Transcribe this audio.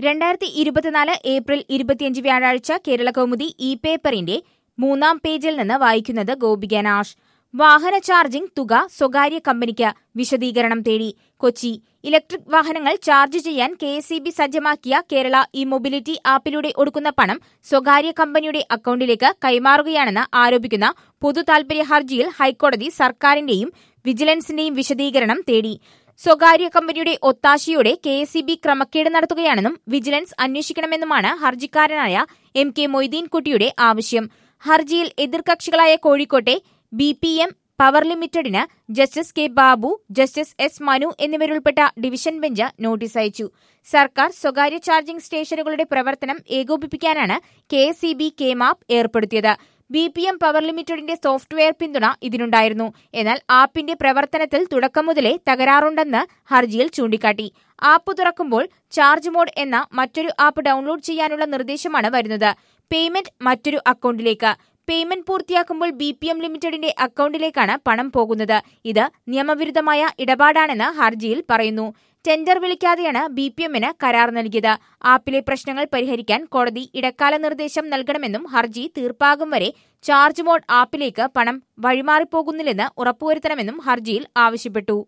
രണ്ടായിരത്തി ഇരുപത്തിനാല് ഏപ്രിൽ ഇരുപത്തിയഞ്ച് വ്യാഴാഴ്ച കേരള കൗമുദി ഇ പേപ്പറിന്റെ മൂന്നാം പേജിൽ നിന്ന് വായിക്കുന്നത് ഗോപിക നാഷ് വാഹന ചാർജിംഗ് തുക സ്വകാര്യ കമ്പനിക്ക് വിശദീകരണം തേടി കൊച്ചി ഇലക്ട്രിക് വാഹനങ്ങൾ ചാർജ് ചെയ്യാൻ കെ എസ് സജ്ജമാക്കിയ കേരള ഇ മൊബിലിറ്റി ആപ്പിലൂടെ ഒടുക്കുന്ന പണം സ്വകാര്യ കമ്പനിയുടെ അക്കൌണ്ടിലേക്ക് കൈമാറുകയാണെന്ന് ആരോപിക്കുന്ന പൊതു താൽപര്യ ഹർജിയിൽ ഹൈക്കോടതി സർക്കാരിന്റെയും വിജിലൻസിന്റെയും വിശദീകരണം തേടി സ്വകാര്യ കമ്പനിയുടെ ഒത്താശയോടെ കെ എസ് ഇ ബി ക്രമക്കേട് നടത്തുകയാണെന്നും വിജിലൻസ് അന്വേഷിക്കണമെന്നുമാണ് ഹർജിക്കാരനായ എം കെ മൊയ്തീൻകുട്ടിയുടെ ആവശ്യം ഹർജിയിൽ എതിർകക്ഷികളായ കോഴിക്കോട്ടെ ബി പി എം പവർ ലിമിറ്റഡിന് justice K Babu justice S Manu എന്നിവരുൾപ്പെട്ട ഡിവിഷൻ ബെഞ്ച് നോട്ടീസ് അയച്ചു സർക്കാർ സ്വകാര്യ ചാർജിംഗ് സ്റ്റേഷനുകളുടെ പ്രവർത്തനം ഏകോപിപ്പിക്കാനാണ് K S E B K map ഏർപ്പെടുത്തിയത് ബി പി എം പവർ ലിമിറ്റഡിന്റെ സോഫ്റ്റ്വെയർ പിന്തുണ ഇതിനുണ്ടായിരുന്നു എന്നാൽ ആപ്പിന്റെ പ്രവർത്തനത്തിൽ തുടക്കം മുതലേ തകരാറുണ്ടെന്ന് ഹർജിയിൽ ചൂണ്ടിക്കാട്ടി ആപ്പ് തുറക്കുമ്പോൾ ചാർജ് മോഡ് എന്ന മറ്റൊരു ആപ്പ് ഡൗൺലോഡ് ചെയ്യാനുള്ള നിർദ്ദേശമാണ് വരുന്നത് പേയ്മെന്റ് മറ്റൊരു അക്കൌണ്ടിലേക്ക് പേയ്മെന്റ് പൂർത്തിയാക്കുമ്പോൾ ബി പി എം ലിമിറ്റഡിന്റെ അക്കൌണ്ടിലേക്കാണ് പണം പോകുന്നത് ഇത് നിയമവിരുദ്ധമായ ഇടപാടാണെന്ന് ഹർജിയിൽ പറയുന്നു ടെൻഡർ വിളിക്കാതെയാണ് ബി പി എമ്മിന് കരാർ നൽകിയത് ആപ്പിലെ പ്രശ്നങ്ങൾ പരിഹരിക്കാൻ കോടതി ഇടക്കാല നിർദ്ദേശം നൽകണമെന്നും ഹർജി തീർപ്പാകും വരെ ചാർജ് മോഡ് ആപ്പിലേക്ക് പണം വഴിമാറിപ്പോകുന്നില്ലെന്ന് ഉറപ്പുവരുത്തണമെന്നും ഹർജിയിൽ ആവശ്യപ്പെട്ടു